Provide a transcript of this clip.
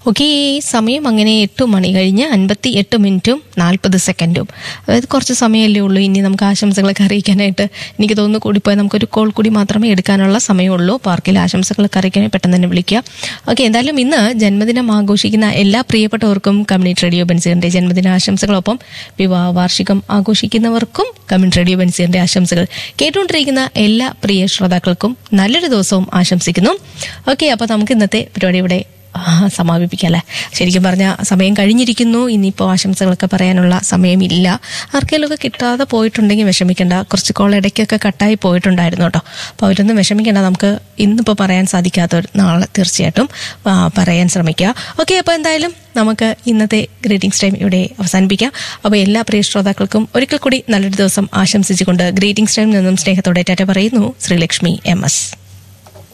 okay സമയം അങ്ങനെ എട്ട് മണി കഴിഞ്ഞ് അൻപത്തി എട്ട് മിനിറ്റും നാൽപ്പത് സെക്കൻഡും അതായത് കുറച്ച് സമയമല്ലേ ഉള്ളൂ ഇനി നമുക്ക് ആശംസകളൊക്കെ അറിയിക്കാനായിട്ട് എനിക്ക് തോന്നുന്നു കൂടിപ്പോയാൽ നമുക്കൊരു കോൾ കൂടി മാത്രമേ എടുക്കാനുള്ള സമയമുള്ളൂ പാർക്കിൽ ആശംസകളൊക്കെ അറിയിക്കാനായി പെട്ടെന്ന് തന്നെ വിളിക്കുക ഓക്കെ എന്തായാലും ഇന്ന് ജന്മദിനം ആഘോഷിക്കുന്ന എല്ലാ പ്രിയപ്പെട്ടവർക്കും കമ്മ്യൂണിറ്റി റേഡിയോ ബെൻസിന്റെ ജന്മദിന ആശംസകളൊപ്പം വിവാഹ വാർഷികം ആഘോഷിക്കുന്നവർക്കും കമ്മ്യൂണിറ്റി റേഡിയോ ബെൻസിന്റെ ആശംസകൾ കേട്ടുകൊണ്ടിരിക്കുന്ന എല്ലാ പ്രിയ ശ്രോതാക്കൾക്കും നല്ലൊരു ദിവസവും ആശംസിക്കുന്നു ഓക്കെ അപ്പോൾ നമുക്ക് ഇന്നത്തെ പരിപാടി ഇവിടെ ആ, സമാപിപ്പിക്കാം അല്ലേ ശരിക്കും പറഞ്ഞാൽ സമയം കഴിഞ്ഞിരിക്കുന്നു ഇനിയിപ്പോൾ ആശംസകളൊക്കെ പറയാനുള്ള സമയമില്ല ആർക്കെങ്കിലുമൊക്കെ കിട്ടാതെ പോയിട്ടുണ്ടെങ്കിൽ വിഷമിക്കേണ്ട കുറച്ച് കോൾ ഇടയ്ക്കൊക്കെ കട്ടായി പോയിട്ടുണ്ടായിരുന്നു കേട്ടോ അപ്പോൾ അവരൊന്നും വിഷമിക്കേണ്ട നമുക്ക് ഇന്നിപ്പോൾ പറയാൻ സാധിക്കാത്തവർ നാളെ തീർച്ചയായിട്ടും ആ, പറയാൻ ശ്രമിക്കുക ഓക്കെ അപ്പോൾ എന്തായാലും നമുക്ക് ഇന്നത്തെ ഗ്രീറ്റിംഗ്സ് ടൈം ഇവിടെ അവസാനിപ്പിക്കാം അപ്പോൾ എല്ലാ പ്രിയ ശ്രോതാക്കൾക്കും ഒരിക്കൽ കൂടി നല്ലൊരു ദിവസം ആശംസിച്ചുകൊണ്ട് ഗ്രീറ്റിംഗ്സ് ടൈം നിന്നും സ്നേഹത്തോടെ ടാറ്റ പറയുന്നു ശ്രീലക്ഷ്മി എം എസ്